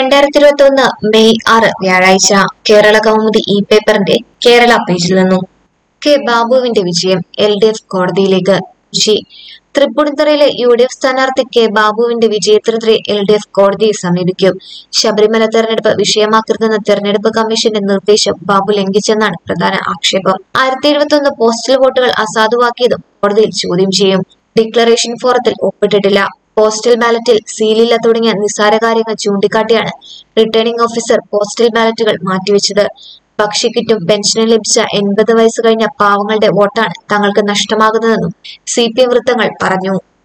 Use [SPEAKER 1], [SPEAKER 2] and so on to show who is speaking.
[SPEAKER 1] രണ്ടായിരത്തി ഇരുപത്തി ഒന്ന് മെയ് ആറ് വ്യാഴാഴ്ച കേരള കൗമുദി ഇ പേപ്പറിന്റെ കേരള പേജിൽ നിന്നും കെ ബാബുവിന്റെ വിജയം എൽ ഡി എഫ് കോടതിയിലേക്ക് കൊച്ചി തൃപ്പൂണിത്തുറയിലെ യു ഡി എഫ് സ്ഥാനാർത്ഥി കെ ബാബുവിന്റെ വിജയത്തിനെതിരെ എൽ ഡി എഫ് കോടതിയെ സമീപിക്കും ശബരിമല തെരഞ്ഞെടുപ്പ് വിഷയമാക്കരുതെന്ന തെരഞ്ഞെടുപ്പ് കമ്മീഷന്റെ നിർദ്ദേശം ബാബു ലംഘിച്ചെന്നാണ് പ്രധാന ആക്ഷേപം ആയിരത്തി എഴുപത്തൊന്ന് പോസ്റ്റൽ വോട്ടുകൾ അസാധുവാക്കിയതും കോടതിയിൽ ചോദ്യം ചെയ്യും ഡിക്ലറേഷൻ ഫോറത്തിൽ ഒപ്പിട്ടിട്ടില്ല പോസ്റ്റൽ ബാലറ്റിൽ സീലില്ല തുടങ്ങിയ നിസ്സാര കാര്യങ്ങൾ ചൂണ്ടിക്കാട്ടിയാണ് റിട്ടേണിംഗ് ഓഫീസർ പോസ്റ്റൽ ബാലറ്റുകൾ മാറ്റിവെച്ചത് ഭക്ഷ്യക്കിറ്റും പെൻഷനും ലഭിച്ച എൺപത് വയസ്സ് കഴിഞ്ഞ പാവങ്ങളുടെ വോട്ടാണ് തങ്ങൾക്ക് നഷ്ടമാകുന്നതെന്നും സി പി എം വൃത്തങ്ങൾ പറഞ്ഞു